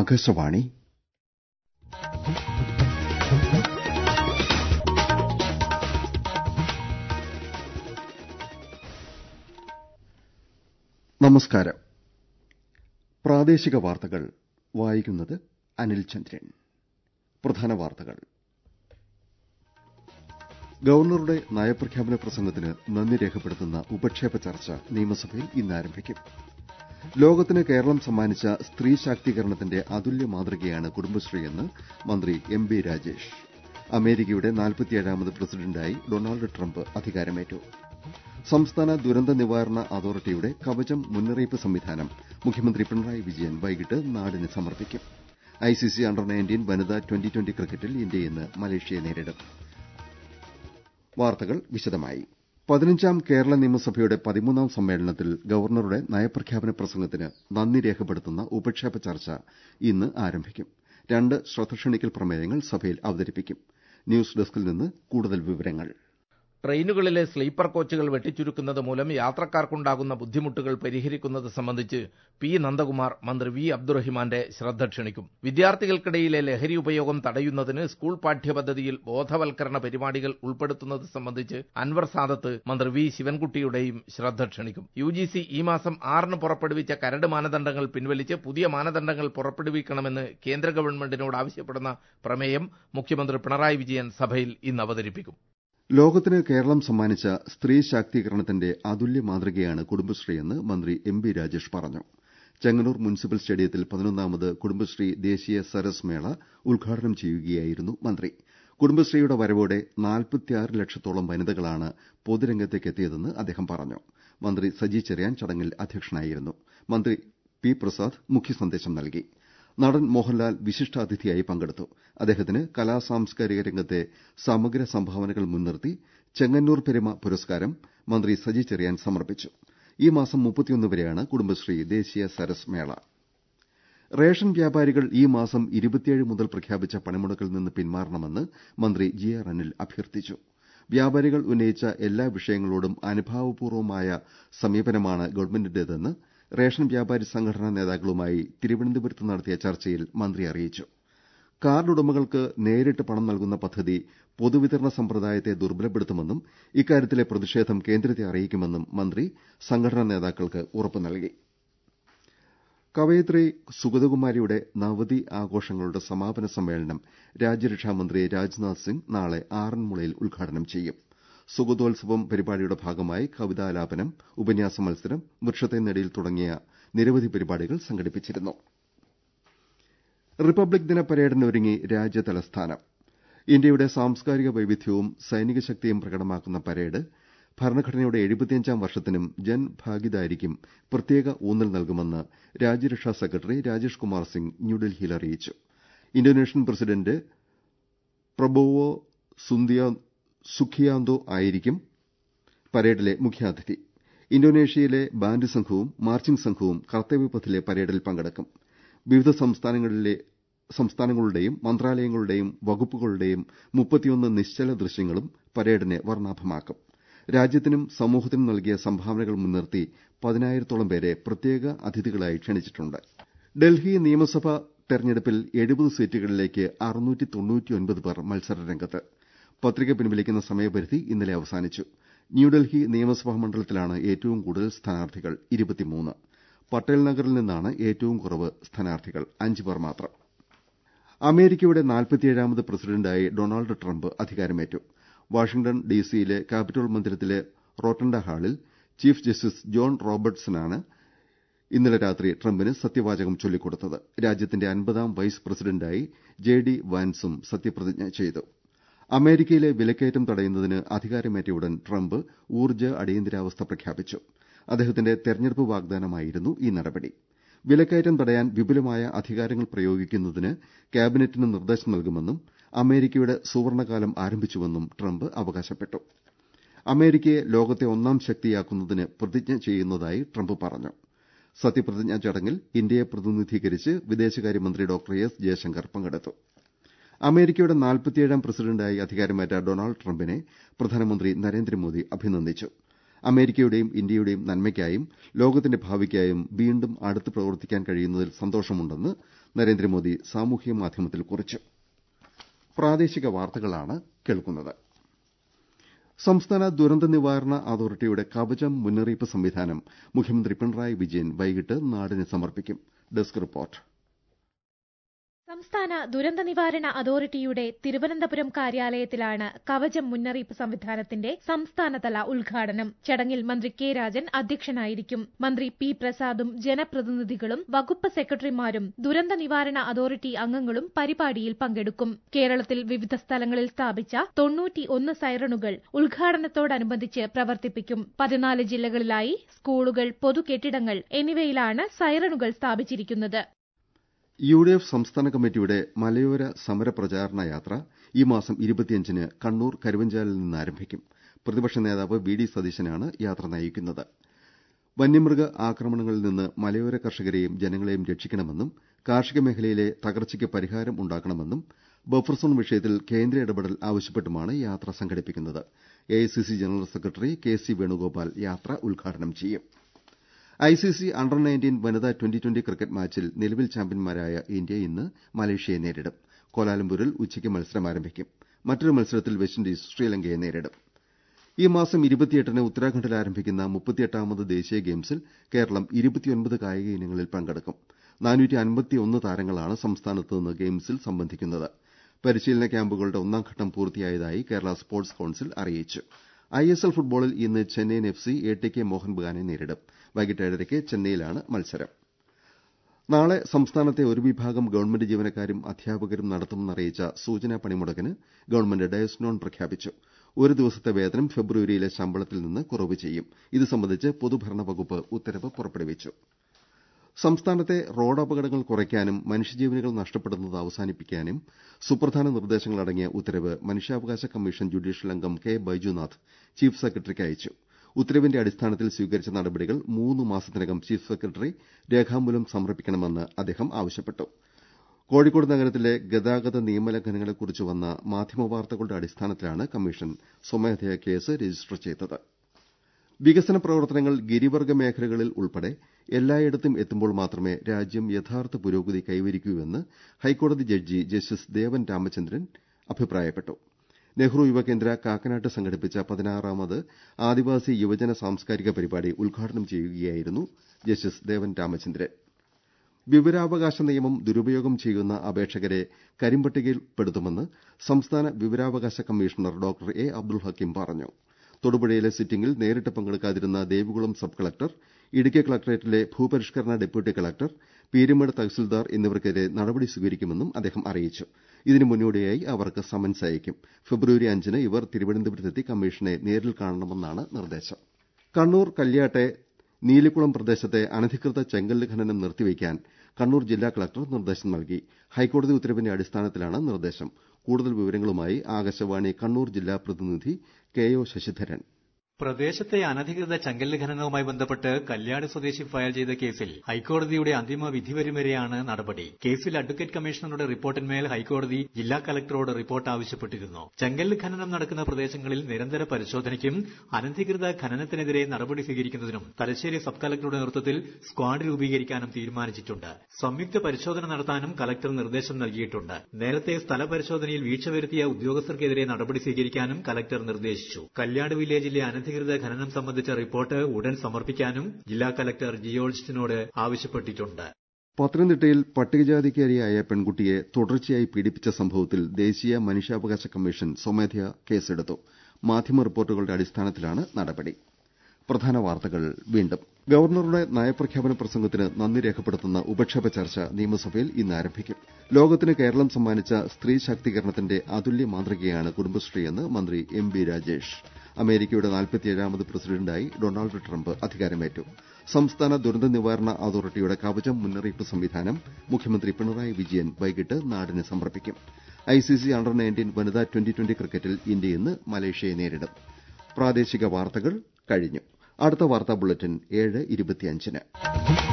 ആകാശവാണി നമസ്കാരം പ്രാദേശിക വാർത്തകൾ വായിക്കുന്നത് അനിൽ ചന്ദ്രൻ പ്രധാന വാർത്തകൾ ഗവർണറുടെ നയപ്രഖ്യാപന പ്രസംഗത്തിന് നന്ദി രേഖപ്പെടുത്തുന്ന ഉപക്ഷേപ ചർച്ച നിയമസഭയിൽ ഇന്ന് ആരംഭിക്കും ലോകത്തിന് കേരളം സമ്മാനിച്ച സ്ത്രീ ശാക്തീകരണത്തിന്റെ അതുല്യ മാതൃകയാണ് കുടുംബശ്രീയെന്ന് മന്ത്രി എം ബി രാജേഷ് അമേരിക്കയുടെ നാൽപ്പത്തിയേഴാമത് പ്രസിഡന്റായി ഡൊണാൾഡ് ട്രംപ് അധികാരമേറ്റു സംസ്ഥാന ദുരന്ത നിവാരണ അതോറിറ്റിയുടെ കവചം മുന്നറിയിപ്പ് സംവിധാനം മുഖ്യമന്ത്രി പിണറായി വിജയൻ വൈകിട്ട് നാടിന് സമർപ്പിക്കും ഐസിസി അണ്ടർ നയൻറ്റീൻ വനിതാ ട്വന്റി ട്വന്റി ക്രിക്കറ്റിൽ ഇന്ത്യ ഇന്ന് മലേഷ്യയെ നേരിടും വാർത്തകൾ വിശദമായി പതിനഞ്ചാം കേരള നിയമസഭയുടെ പതിമൂന്നാം സമ്മേളനത്തിൽ ഗവർണറുടെ നയപ്രഖ്യാപന പ്രസംഗത്തിന് നന്ദി രേഖപ്പെടുത്തുന്ന ഉപക്ഷേപ ചർച്ച ഇന്ന് ആരംഭിക്കും രണ്ട് ശ്രദ്ധക്ഷണിക്കൽ പ്രമേയങ്ങൾ സഭയിൽ അവതരിപ്പിക്കും ന്യൂസ് ഡെസ്കിൽ നിന്ന് കൂടുതൽ വിവരങ്ങൾ ട്രെയിനുകളിലെ സ്ലീപ്പർ കോച്ചുകൾ വെട്ടിച്ചുരുക്കുന്നത് മൂലം യാത്രക്കാർക്കുണ്ടാകുന്ന ബുദ്ധിമുട്ടുകൾ പരിഹരിക്കുന്നത് സംബന്ധിച്ച് പി നന്ദകുമാർ മന്ത്രി വി അബ്ദുറഹിമാന്റെ ശ്രദ്ധ ക്ഷണിക്കും വിദ്യാർത്ഥികൾക്കിടയിലെ ലഹരി ഉപയോഗം തടയുന്നതിന് സ്കൂൾ പാഠ്യപദ്ധതിയിൽ ബോധവൽക്കരണ പരിപാടികൾ ഉൾപ്പെടുത്തുന്നത് സംബന്ധിച്ച് അൻവർ സാദത്ത് മന്ത്രി വി ശിവൻകുട്ടിയുടെയും ശ്രദ്ധ ക്ഷണിക്കും യു ജി സി ഈ മാസം ആറിന് പുറപ്പെടുവിച്ച കരട് മാനദണ്ഡങ്ങൾ പിൻവലിച്ച് പുതിയ മാനദണ്ഡങ്ങൾ പുറപ്പെടുവിക്കണമെന്ന് കേന്ദ്ര ഗവൺമെന്റിനോട് ആവശ്യപ്പെടുന്ന പ്രമേയം മുഖ്യമന്ത്രി പിണറായി വിജയൻ സഭയിൽ ഇന്ന് അവതരിപ്പിക്കും ലോകത്തിന് കേരളം സമ്മാനിച്ച സ്ത്രീ ശാക്തീകരണത്തിന്റെ അതുല്യ മാതൃകയാണ് കുടുംബശ്രീയെന്ന് മന്ത്രി എം ബി രാജേഷ് പറഞ്ഞു ചെങ്ങന്നൂർ മുനിസിപ്പൽ സ്റ്റേഡിയത്തിൽ പതിനൊന്നാമത് കുടുംബശ്രീ ദേശീയ സരസ് മേള ഉദ്ഘാടനം ചെയ്യുകയായിരുന്നു മന്ത്രി കുടുംബശ്രീയുടെ വരവോടെ നാൽപ്പത്തിയാറ് ലക്ഷത്തോളം വനിതകളാണ് പൊതുരംഗത്തേക്കെത്തിയതെന്ന് അദ്ദേഹം പറഞ്ഞു മന്ത്രി സജി ചെറിയാൻ ചടങ്ങിൽ അധ്യക്ഷനായിരുന്നു മന്ത്രി പി പ്രസാദ് മുഖ്യസന്ദേശം നൽകി നടൻ മോഹൻലാൽ വിശിഷ്ടാതിഥിയായി പങ്കെടുത്തു അദ്ദേഹത്തിന് കലാ സാംസ്കാരിക രംഗത്തെ സമഗ്ര സംഭാവനകൾ മുൻനിർത്തി ചെങ്ങന്നൂർ പെരുമ പുരസ്കാരം മന്ത്രി സജി ചെറിയാൻ സമർപ്പിച്ചു ഈ മാസം മുപ്പത്തിയൊന്ന് വരെയാണ് കുടുംബശ്രീ ദേശീയ സരസ് മേള റേഷൻ വ്യാപാരികൾ ഈ മാസം ഇരുപത്തിയേഴ് മുതൽ പ്രഖ്യാപിച്ച പണിമുടക്കിൽ നിന്ന് പിന്മാറണമെന്ന് മന്ത്രി ജി ആർ അനിൽ അഭ്യർത്ഥിച്ചു വ്യാപാരികൾ ഉന്നയിച്ച എല്ലാ വിഷയങ്ങളോടും അനുഭാവപൂർവമായ സമീപനമാണ് ഗവൺമെന്റിന്റേതെന്ന് റേഷൻ വ്യാപാരി സംഘടനാ നേതാക്കളുമായി തിരുവനന്തപുരത്ത് നടത്തിയ ചർച്ചയിൽ മന്ത്രി അറിയിച്ചു കാർഡ് ഉടമകൾക്ക് നേരിട്ട് പണം നൽകുന്ന പദ്ധതി പൊതുവിതരണ സമ്പ്രദായത്തെ ദുർബലപ്പെടുത്തുമെന്നും ഇക്കാര്യത്തിലെ പ്രതിഷേധം കേന്ദ്രത്തെ അറിയിക്കുമെന്നും മന്ത്രി സംഘടനാ നേതാക്കൾക്ക് ഉറപ്പ് നൽകി കവയിത്രി സുഗതകുമാരിയുടെ നവതി ആഘോഷങ്ങളുടെ സമാപന സമ്മേളനം രാജ്യരക്ഷാമന്ത്രി രാജ്നാഥ് സിംഗ് നാളെ ആറന്മുളയിൽ ഉദ്ഘാടനം ചെയ്യും സുഗതോത്സവം പരിപാടിയുടെ ഭാഗമായി കവിതാലാപനം ഉപന്യാസ മത്സരം വൃക്ഷത്തെ നെടിയിൽ തുടങ്ങിയ നിരവധി പരിപാടികൾ സംഘടിപ്പിച്ചിരുന്നു റിപ്പബ്ലിക് ദിന പരേഡിനൊരുങ്ങി രാജ്യതലസ്ഥാനം ഇന്ത്യയുടെ സാംസ്കാരിക വൈവിധ്യവും സൈനിക ശക്തിയും പ്രകടമാക്കുന്ന പരേഡ് ഭരണഘടനയുടെ എഴുപത്തിയഞ്ചാം വർഷത്തിനും ജൻഭാഗിദാരിക്കും പ്രത്യേക ഊന്നൽ നൽകുമെന്ന് രാജ്യരക്ഷാ സെക്രട്ടറി രാജേഷ് കുമാർ സിംഗ് ന്യൂഡൽഹിയിൽ അറിയിച്ചു ഇന്തോനേഷ്യൻ പ്രസിഡന്റ് പ്രബോവോ സുഖിയാന്തോ ആയിരിക്കും പരേഡിലെ മുഖ്യാതിഥി ഇന്തോനേഷ്യയിലെ ബാൻഡ് സംഘവും മാർച്ചിംഗ് സംഘവും കർത്തവ്യപഥിലെ പരേഡിൽ പങ്കെടുക്കും വിവിധ സംസ്ഥാനങ്ങളുടെയും മന്ത്രാലയങ്ങളുടെയും വകുപ്പുകളുടെയും മുപ്പത്തിയൊന്ന് നിശ്ചല ദൃശ്യങ്ങളും പരേഡിനെ വർണ്ണാഭമാക്കും രാജ്യത്തിനും സമൂഹത്തിനും നൽകിയ സംഭാവനകൾ മുൻനിർത്തി പതിനായിരത്തോളം പേരെ പ്രത്യേക അതിഥികളായി ക്ഷണിച്ചിട്ടുണ്ട് ഡൽഹി നിയമസഭാ തെരഞ്ഞെടുപ്പിൽ എഴുപത് സീറ്റുകളിലേക്ക് പേർ മത്സരരംഗത്ത് പത്രിക പിൻവലിക്കുന്ന സമയപരിധി ഇന്നലെ അവസാനിച്ചു ന്യൂഡൽഹി നിയമസഭാ മണ്ഡലത്തിലാണ് ഏറ്റവും കൂടുതൽ സ്ഥാനാർത്ഥികൾ പട്ടേൽ നഗറിൽ നിന്നാണ് ഏറ്റവും കുറവ് സ്ഥാനാർത്ഥികൾ അഞ്ചുപേർ മാത്രം അമേരിക്കയുടെ നാൽപ്പത്തിയേഴാമത് പ്രസിഡന്റായി ഡൊണാൾഡ് ട്രംപ് അധികാരമേറ്റു വാഷിംഗ്ടൺ ഡിസിയിലെ കാപ്പിറ്റോൾ മന്ദിരത്തിലെ റോട്ടണ്ട ഹാളിൽ ചീഫ് ജസ്റ്റിസ് ജോൺ റോബർട്ട്സനാണ് ഇന്നലെ രാത്രി ട്രംപിന് സത്യവാചകം ചൊല്ലിക്കൊടുത്തത് രാജ്യത്തിന്റെ അൻപതാം വൈസ് പ്രസിഡന്റായി ജെ ഡി വാൻസും സത്യപ്രതിജ്ഞ ചെയ്തു അമേരിക്കയിലെ വിലക്കയറ്റം തടയുന്നതിന് അധികാരമേറ്റയുടൻ ട്രംപ് ഊർജ്ജ അടിയന്തരാവസ്ഥ പ്രഖ്യാപിച്ചു അദ്ദേഹത്തിന്റെ തെരഞ്ഞെടുപ്പ് വാഗ്ദാനമായിരുന്നു ഈ നടപടി വിലക്കയറ്റം തടയാൻ വിപുലമായ അധികാരങ്ങൾ പ്രയോഗിക്കുന്നതിന് ക്യാബിനറ്റിന് നിർദ്ദേശം നൽകുമെന്നും അമേരിക്കയുടെ സുവർണകാലം ആരംഭിച്ചുവെന്നും ട്രംപ് അവകാശപ്പെട്ടു അമേരിക്കയെ ലോകത്തെ ഒന്നാം ശക്തിയാക്കുന്നതിന് പ്രതിജ്ഞ ചെയ്യുന്നതായി ട്രംപ് പറഞ്ഞു സത്യപ്രതിജ്ഞാ ചടങ്ങിൽ ഇന്ത്യയെ പ്രതിനിധീകരിച്ച് വിദേശകാര്യമന്ത്രി ഡോക്ടർ എസ് ജയശങ്കർ പങ്കെടുത്തു അമേരിക്കയുടെ നാൽപ്പത്തിയേഴാം പ്രസിഡന്റായി അധികാരമേറ്റ ഡൊണാൾഡ് ട്രംപിനെ പ്രധാനമന്ത്രി നരേന്ദ്രമോദി അഭിനന്ദിച്ചു അമേരിക്കയുടെയും ഇന്ത്യയുടെയും നന്മയ്ക്കായും ലോകത്തിന്റെ ഭാവിക്കായും വീണ്ടും അടുത്ത് പ്രവർത്തിക്കാൻ കഴിയുന്നതിൽ സന്തോഷമുണ്ടെന്ന് നരേന്ദ്രമോദി സാമൂഹ്യ മാധ്യമത്തിൽ കുറിച്ചു പ്രാദേശിക വാർത്തകളാണ് കേൾക്കുന്നത് സംസ്ഥാന ദുരന്ത നിവാരണ അതോറിറ്റിയുടെ കവചം മുന്നറിയിപ്പ് സംവിധാനം മുഖ്യമന്ത്രി പിണറായി വിജയൻ വൈകിട്ട് നാടിന് സമർപ്പിക്കും ഡെസ്ക് റിപ്പോർട്ട് സംസ്ഥാന ദുരന്ത നിവാരണ അതോറിറ്റിയുടെ തിരുവനന്തപുരം കാര്യാലയത്തിലാണ് കവചം മുന്നറിയിപ്പ് സംവിധാനത്തിന്റെ സംസ്ഥാനതല ഉദ്ഘാടനം ചടങ്ങിൽ മന്ത്രി കെ രാജൻ അധ്യക്ഷനായിരിക്കും മന്ത്രി പി പ്രസാദും ജനപ്രതിനിധികളും വകുപ്പ് സെക്രട്ടറിമാരും ദുരന്ത നിവാരണ അതോറിറ്റി അംഗങ്ങളും പരിപാടിയിൽ പങ്കെടുക്കും കേരളത്തിൽ വിവിധ സ്ഥലങ്ങളിൽ സ്ഥാപിച്ച തൊണ്ണൂറ്റി ഒന്ന് സൈറണുകൾ ഉദ്ഘാടനത്തോടനുബന്ധിച്ച് പ്രവർത്തിപ്പിക്കും പതിനാല് ജില്ലകളിലായി സ്കൂളുകൾ പൊതുകെട്ടിടങ്ങൾ എന്നിവയിലാണ് സൈറണുകൾ സ്ഥാപിച്ചിരിക്കുന്നത് യു ഡി എഫ് സംസ്ഥാന കമ്മിറ്റിയുടെ മലയോര സമര പ്രചാരണ യാത്ര ഈ മാസം ഇരുപത്തിയഞ്ചിന് കണ്ണൂർ കരുവഞ്ചാലിൽ നിന്ന് ആരംഭിക്കും പ്രതിപക്ഷ നേതാവ് വി ഡി സതീശനാണ് യാത്ര നയിക്കുന്നത് വന്യമൃഗ ആക്രമണങ്ങളിൽ നിന്ന് മലയോര കർഷകരെയും ജനങ്ങളെയും രക്ഷിക്കണമെന്നും കാർഷിക മേഖലയിലെ തകർച്ചയ്ക്ക് പരിഹാരം ഉണ്ടാക്കണമെന്നും ബഫർ സോൺ വിഷയത്തിൽ കേന്ദ്ര ഇടപെടൽ ആവശ്യപ്പെട്ടുമാണ് യാത്ര സംഘടിപ്പിക്കുന്നത് AICC general secretary K C Venugopal യാത്ര ഉദ്ഘാടനം ചെയ്യും ഐസിസി അണ്ടർ നയൻറ്റീൻ വനിതാ ട്വന്റി ട്വന്റി ക്രിക്കറ്റ് മാച്ചിൽ നിലവിൽ ചാമ്പ്യന്മാരായ ഇന്ത്യ ഇന്ന് മലേഷ്യയെ നേരിടും കോലാലംപൂരിൽ ഉച്ചയ്ക്ക് മത്സരം ആരംഭിക്കും മറ്റൊരു മത്സരത്തിൽ വെസ്റ്റിൻഡീസ് ശ്രീലങ്കയെ നേരിടും ഈ മാസം ഇരുപത്തിയെട്ടിന് ഉത്തരാഖണ്ഡിൽ ആരംഭിക്കുന്ന മുപ്പത്തിയെട്ടാമത് ദേശീയ ഗെയിംസിൽ കേരളം ഇരുപത്തിയൊൻപത് കായിക ഇനങ്ങളിൽ പങ്കെടുക്കും നാനൂറ്റി അൻപത്തിയൊന്ന് താരങ്ങളാണ് സംസ്ഥാനത്ത് നിന്ന് ഗെയിംസിൽ സംബന്ധിക്കുന്നത് പരിശീലന ക്യാമ്പുകളുടെ ഒന്നാം ഘട്ടം പൂർത്തിയായതായി കേരള സ്പോർട്സ് കൌൺസിൽ അറിയിച്ചു ഐഎസ്എൽ ഫുട്ബോളിൽ ഇന്ന് Chennaiyin F C A T K Mohun ബഗാനെ നേരിടും വൈകിട്ട് ഏഴരയ്ക്ക് ചെന്നൈയിലാണ് മത്സരം നാളെ സംസ്ഥാനത്തെ ഒരു വിഭാഗം ഗവൺമെന്റ് ജീവനക്കാരും അധ്യാപകരും നടത്തുമെന്നറിയിച്ച സൂചനാ പണിമുടക്കിന് ഗവൺമെന്റ് ഡയസ് നോൺ പ്രഖ്യാപിച്ചു ഒരു ദിവസത്തെ വേതനം ഫെബ്രുവരിയിലെ ശമ്പളത്തിൽ നിന്ന് കുറവ് ചെയ്യും ഇത് സംബന്ധിച്ച് പൊതുഭരണ വകുപ്പ് ഉത്തരവ് പുറപ്പെടുവിച്ചു സംസ്ഥാനത്തെ റോഡപകടങ്ങൾ കുറയ്ക്കാനും മനുഷ്യജീവനുകൾ നഷ്ടപ്പെടുന്നത് അവസാനിപ്പിക്കാനും സുപ്രധാന നിർദ്ദേശങ്ങളടങ്ങിയ ഉത്തരവ് മനുഷ്യാവകാശ കമ്മീഷൻ ജുഡീഷ്യൽ അംഗം കെ ബൈജുനാഥ് ചീഫ് സെക്രട്ടറിക്ക് അയച്ചു ഉത്തരവിന്റെ അടിസ്ഥാനത്തിൽ സ്വീകരിച്ച നടപടികൾ മൂന്ന് മാസത്തിനകം ചീഫ് സെക്രട്ടറി രേഖാമൂലം സമർപ്പിക്കണമെന്ന് അദ്ദേഹം ആവശ്യപ്പെട്ടു കോഴിക്കോട് നഗരത്തിലെ ഗതാഗത നിയമലംഘനങ്ങളെക്കുറിച്ച് വന്ന മാധ്യമവാർത്തകളുടെ അടിസ്ഥാനത്തിലാണ് കമ്മീഷൻ സ്വമേധയാ കേസ് രജിസ്റ്റർ ചെയ്തത് വികസന പ്രവർത്തനങ്ങൾ ഗിരിവർഗ മേഖലകളിൽ ഉൾപ്പെടെ എല്ലായിടത്തും എത്തുമ്പോൾ മാത്രമേ രാജ്യം യഥാർത്ഥ പുരോഗതി കൈവരിക്കൂവെന്ന് ഹൈക്കോടതി ജഡ്ജി ജസ്റ്റിസ് ദേവൻ രാമചന്ദ്രൻ അഭിപ്രായപ്പെട്ടു നെഹ്റു യുവകേന്ദ്ര കാക്കനാട്ട് സംഘടിപ്പിച്ച പതിനാറാമത് ആദിവാസി യുവജന സാംസ്കാരിക പരിപാടി ഉദ്ഘാടനം ചെയ്യുകയായിരുന്നു ജസ്റ്റിസ് ദേവൻ രാമചന്ദ്രൻ വിവരാവകാശ നിയമം ദുരുപയോഗം ചെയ്യുന്ന അപേക്ഷകരെ കരിമ്പട്ടികയിൽപ്പെടുത്തുമെന്ന് സംസ്ഥാന വിവരാവകാശ commissioner doctor A Abdul Hakeem പറഞ്ഞു തൊടുപുഴയിലെ സിറ്റിംഗിൽ നേരിട്ട് പങ്കെടുക്കാതിരുന്ന ദേവികുളം സബ് കളക്ടർ ഇടുക്കി കളക്ടറേറ്റിലെ ഭൂപരിഷ്കരണ ഡെപ്യൂട്ടി കളക്ടർ പീരുമേട് തഹസിൽദാർ എന്നിവർക്കെതിരെ നടപടി സ്വീകരിക്കുമെന്നും അദ്ദേഹം അറിയിച്ചു ഇതിന് മുന്നോടിയായി അവർക്ക് സമൻസ് അയക്കും ഫെബ്രുവരി അഞ്ചിന് ഇവർ തിരുവനന്തപുരത്തെത്തി കമ്മീഷനെ നേരിൽ കാണണമെന്നാണ് നിർദ്ദേശം കണ്ണൂർ കല്യാട്ടെ നീലിക്കുളം പ്രദേശത്തെ അനധികൃത ചെങ്കല്ല് ഖനനം നിർത്തിവെക്കാൻ കണ്ണൂർ ജില്ലാ കളക്ടർ നിർദ്ദേശം നൽകി ഹൈക്കോടതി ഉത്തരവിന്റെ അടിസ്ഥാനത്തിലാണ് നിർദ്ദേശം കൂടുതൽ വിവരങ്ങളുമായി ആകാശവാണി കണ്ണൂർ ജില്ലാ പ്രതിനിധി കെ ഒ ശശിധരൻ പ്രദേശത്തെ അനധികൃത ചങ്കല്ല് ഖനനവുമായി ബന്ധപ്പെട്ട് കല്യാട് സ്വദേശി ഫയൽ ചെയ്ത കേസിൽ ഹൈക്കോടതിയുടെ അന്തിമ വിധി വരും വരെയാണ് നടപടി കേസിൽ അഡ്വക്കേറ്റ് കമ്മീഷണറുടെ റിപ്പോർട്ടിന്മേൽ ഹൈക്കോടതി ജില്ലാ കലക്ടറോട് റിപ്പോർട്ട് ആവശ്യപ്പെട്ടിരുന്നു ചെങ്കല്ല് ഖനനം നടക്കുന്ന പ്രദേശങ്ങളിൽ നിരന്തര പരിശോധനയ്ക്കും അനധികൃത ഖനനത്തിനെതിരെ നടപടി സ്വീകരിക്കുന്നതിനും തലശ്ശേരി സബ് കലക്ടറുടെ നേതൃത്വത്തിൽ സ്ക്വാഡ് രൂപീകരിക്കാനും തീരുമാനിച്ചിട്ടുണ്ട് സംയുക്ത പരിശോധന നടത്താനും കലക്ടർ നിർദ്ദേശം നൽകിയിട്ടുണ്ട് നേരത്തെ സ്ഥലപരിശോധനയിൽ വീഴ്ച വരുത്തിയ ഉദ്യോഗസ്ഥർക്കെതിരെ നടപടി സ്വീകരിക്കാനും കലക്ടർ നിർദ്ദേശിച്ചു കല്യാട് വില്ലേജിലെ അനധികൃത ഖനനം സംബന്ധിച്ച റിപ്പോർട്ട് ഉടൻ സമർപ്പിക്കാനും ജില്ലാ കലക്ടർ ജിയോൾജിനോട് ആവശ്യപ്പെട്ടിട്ടുണ്ട് പത്തനംതിട്ടയിൽ പട്ടികജാതിക്കാരിയായ പെൺകുട്ടിയെ തുടർച്ചയായി പീഡിപ്പിച്ച സംഭവത്തിൽ ദേശീയ മനുഷ്യാവകാശ കമ്മീഷൻ സ്വമേധയാ കേസെടുത്തു മാധ്യമ റിപ്പോർട്ടുകളുടെ അടിസ്ഥാനത്തിലാണ് നടപടി പ്രധാന വാർത്തകൾ വീണ്ടും ഗവർണറുടെ നയപ്രഖ്യാപന പ്രസംഗത്തിന് നന്ദി രേഖപ്പെടുത്തുന്ന ഉപക്ഷേപ ചർച്ച നിയമസഭയിൽ ഇന്ന് ആരംഭിക്കും ലോകത്തിന് കേരളം സമ്മാനിച്ച സ്ത്രീ ശാക്തീകരണത്തിന്റെ അതുല്യ മാതൃകയാണ് കുടുംബശ്രീയെന്ന് മന്ത്രി എം ബി രാജേഷ് അമേരിക്കയുടെ നാൽപ്പത്തിയേഴാമത് പ്രസിഡന്റായി ഡൊണാൾഡ് ട്രംപ് അധികാരമേറ്റു സംസ്ഥാന ദുരന്ത നിവാരണ അതോറിറ്റിയുടെ കവചം മുന്നറിയിപ്പ് സംവിധാനം മുഖ്യമന്ത്രി പിണറായി വിജയൻ വൈകിട്ട് നാടിന് സമർപ്പിക്കും ഐസിസി അണ്ടർ നയൻറ്റീൻ വനിതാ ട്വന്റി ട്വന്റി ക്രിക്കറ്റിൽ ഇന്ത്യ ഇന്ന് മലേഷ്യയെ നേരിടും പ്രാദേശിക വാർത്തകൾ കഴിഞ്ഞു അടുത്ത വാർത്താ ബുള്ളറ്റിൻ ഏഴ് ഇരുപത്തിയഞ്ചിന്